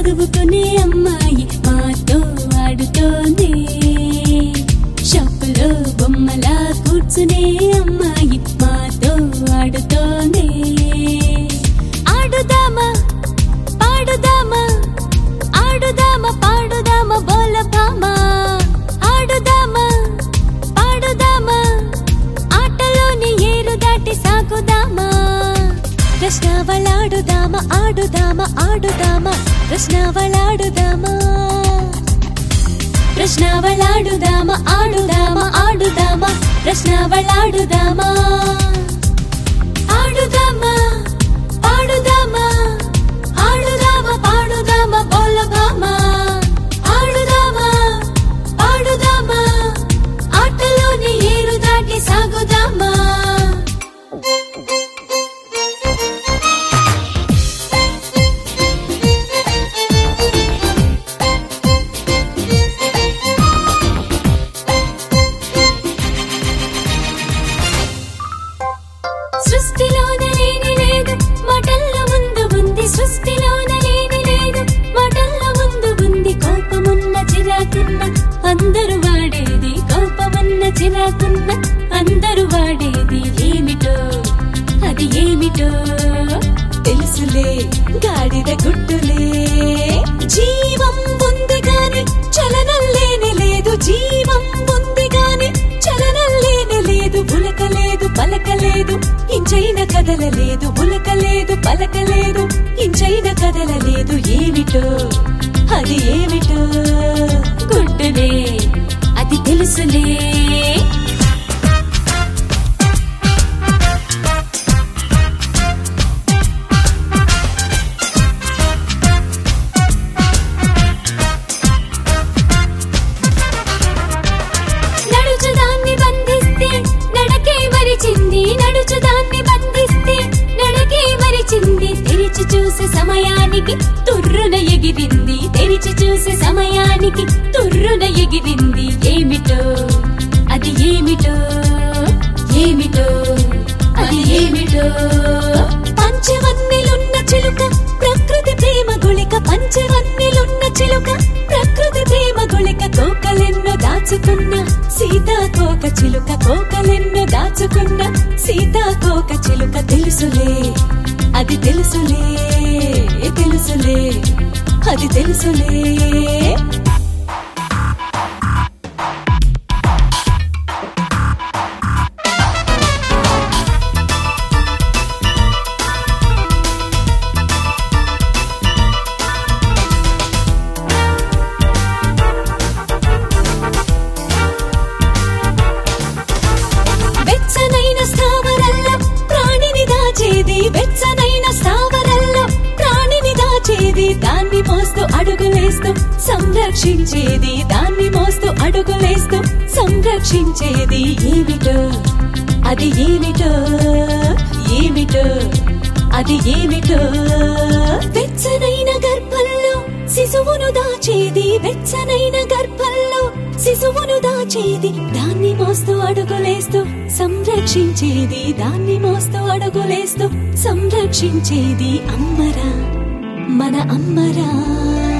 చదువుకునే అమ్మాయి మాతో ఆడుతోంది షాపులో బొమ్మలా కూర్చునే అమ్మాయి మాతో ఆడుతోంది ఆడుదామా పాడుదామా ఆడుదామా పాడుదామా బోలభామా ఆడుదామా పాడుదామా ఆటలోని ఏరు దాటి సాగుదామా కృష్ణవలాడుదామా ఆడుదామా ఆడుదామా కృష్ణవలాడుదామా కృష్ణవలాడుదామా ఆడుదామా ఆడుదామా కృష్ణవలాడుదామా ఆడుదామా పాడుదామా ఆడుదామా పాడుదామా బోలభామా ఆడుదామా పాడుదామా ఆటలోని ఏరు దాటి సాగుదామా సృష్టిలోన లేని లేదు మాటల్లో ముందు ఉంది సృష్టిలోన లేని లేదు మాటల్లో ముందు ఉంది కోపమున్న చిరాకున్న అందరూ వాడేది కోపమున్న చిరాకున్న అందరూ వాడేది ఏమిటో అది ఏమిటో తెలుసులే గాడిద గుడ్డులే జీవం ఉంది గాని చలనం లేని లేదు జీవం ఉంది గాని చలనం లేని లేదు ఉలకలేదు పలకలేదు ఇంచైన కదలలేదు ఉలకలేదు పలకలేదు ఇంచైన కదలలేదు ఏమిటో అది ఏమిటో గుడ్డులే అది తెలుసులే నడుచుదాన్ని బంధిస్తే నడకే మరిచింది నడుచుదాన్ని బంధిస్తే నడకే మరిచింది తెరిచి చూసే సమయానికి తుర్రున ఎగిరింది తెరిచి చూసే సమయానికి తుర్రున ఎగిరింది ఏమిటో అది ఏమిటో ఏమిటో అది ఏమిటో పంచవన్నెలున్న చిలుక ప్రకృతి ప్రేమ గుళిక పంచవన్నెలున్న చిలుక ప్రకృతి ప్రేమ గుళిక కోకలెన్నో దాచుకున్న సీతాకోక చిలుక కోకలెన్నో దాచుకున్న సీతాకోక చిలుక తెలుసులే అది తెలుసులే తెలుసులే అది తెలుసులే వెచ్చనైన స్థావరల్లో ప్రాణిని దాచేది వెచ్చనైన స్థావరల్లో ప్రాణిని దాచేది దాన్ని మోస్తూ అడుగులేస్తూ సంరక్షించేది దాన్ని మోస్తూ అడుగులేస్తూ సంరక్షించేది ఏమిటో అది ఏమిటో ఏమిటో అది ఏమిటో వెచ్చనైన గర్భంలో శిశువును దాచేది వెచ్చనైన గర్భంలో శిశువును దాచేది దాన్ని మోస్తూ అడుగులేస్తూ సంరక్షించేది దాన్ని మోస్తూ అడుగులేస్తూ సంరక్షించేది అమ్మరా మన అమ్మరా